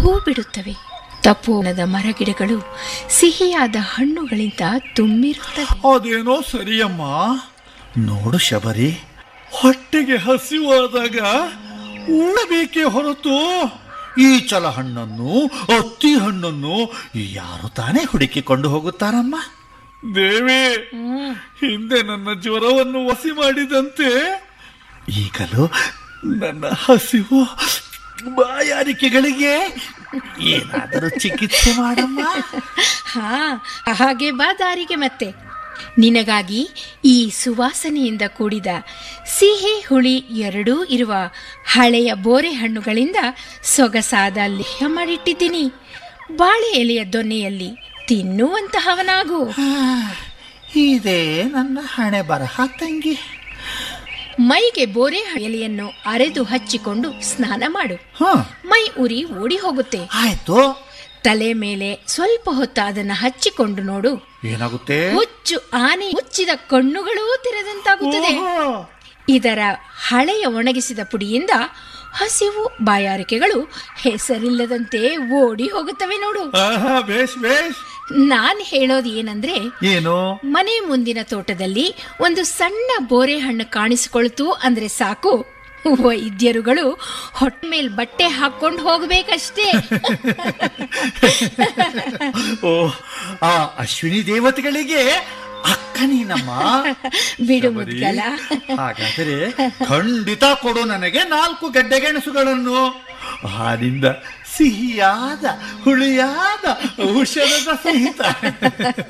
ಹೂ ಬಿಡುತ್ತವೆ ತಪೋವನದ ಮರಗಿಡಗಳು ಸಿಹಿಯಾದ ಹಣ್ಣುಗಳಿಂದ ತುಂಬಿರುತ್ತವೆ ಅದೇನೋ ಸರಿಯಮ್ಮ ನೋಡು ಶಬರಿ ಹೊಟ್ಟೆಗೆ ಹಸಿವಾದಾಗ ಉಣ್ಣಬೇಕೇ ಹೊರತು ಈ ಚಲ ಹಣ್ಣನ್ನು ಅತ್ತಿ ಹಣ್ಣನ್ನು ಯಾರು ತಾನೇ ಹುಡುಕಿಕೊಂಡು ಹೋಗುತ್ತಾರಮ್ಮ ದೇವಿ ಹಿಂದೆ ನನ್ನ ಜ್ವರವನ್ನು ವಸಿ ಮಾಡಿದಂತೆ ಈಗಲೂ ನನ್ನ ಹಸಿವು ಬಾಯಾರಿಕೆಗಳಿಗೆ ಏನಾದರೂ ಚಿಕಿತ್ಸೆ ಮಾಡಮ್ಮ ಹಾ ಹಾಗೆ ಬಾ ದಾರಿಗೆ ಮತ್ತೆ ನಿನಗಾಗಿ ಈ ಸುವಾಸನೆಯಿಂದ ಕೂಡಿದ ಸಿಹಿ ಹುಳಿ ಎರಡೂ ಇರುವ ಹಳೆಯ ಬೋರೆ ಹಣ್ಣುಗಳಿಂದ ಸೊಗಸಾದ ಲೇಹ ಮಾಡಿಟ್ಟಿದ್ದೀನಿ ಬಾಳೆ ಎಲೆಯ ದೊನ್ನೆಯಲ್ಲಿ ತಿನ್ನುವಂತಹವನಾಗು ಇದೇ ನನ್ನ ಹಣೆ ಬರಹ ತಂಗಿ ಮೈಗೆ ಬೋರೆ ಎಲೆಯನ್ನು ಅರೆದು ಹಚ್ಚಿಕೊಂಡು ಸ್ನಾನ ಮಾಡು ಹ ಮೈ ಉರಿ ಓಡಿ ಹೋಗುತ್ತೆ ಆಯ್ತು ತಲೆ ಮೇಲೆ ಸ್ವಲ್ಪ ಹೊತ್ತು ಅದನ್ನ ಹಚ್ಚಿಕೊಂಡು ನೋಡು ಏನಾಗುತ್ತೆ ಹುಚ್ಚು ಆನೆ ಮುಚ್ಚಿದ ಕಣ್ಣುಗಳೂ ತೆರೆದಂತಾಗುತ್ತದೆ ಓಹೋ. ಇದರ ಹಳೆಯ ಒಣಗಿಸಿದ ಪುಡಿಯಿಂದ ಹಸಿವು ಬಾಯಾರಿಕೆಗಳು ಹೆಸರಿಲ್ಲದಂತೆ ಓಡಿ ಹೋಗುತ್ತವೆ ನೋಡು ಆಹಾ, ಬೇಷ್ ಬೇಷ್ ನಾನ್ ಹೇಳೋದು ಏನಂದ್ರೆ ಏನು ಮನೆ ಮುಂದಿನ ತೋಟದಲ್ಲಿ ಒಂದು ಸಣ್ಣ ಬೋರೆ ಹಣ್ಣು ಕಾಣಿಸಿಕೊಳ್ತು ಅಂದ್ರೆ ಸಾಕು ವೈದ್ಯರುಗಳು ಹೊಟ್ಟೆ ಮೇಲ್ ಬಟ್ಟೆ ಹಾಕೊಂಡು ಹೋಗ್ಬೇಕಷ್ಟೇ ಓ ಆ ಅಶ್ವಿನಿ ದೇವತೆಗಳಿಗೆ ಅಕ್ಕ ನೀನಮ್ಮ ಬಿಡು ಶಬರಿ, ಮುದ್ಗಲ ಹಾಗಾದರೆ ಖಂಡಿತ ಕೊಡು ನನಗೆ ನಾಲ್ಕು ಗಡ್ಡೆ ಗೆಣಸುಗಳನ್ನು ಹಾಲಿಂದ ಸಿಹಿಯಾದ ಹುಳಿಯಾದ ಔಷಧದ ಸಹಿತ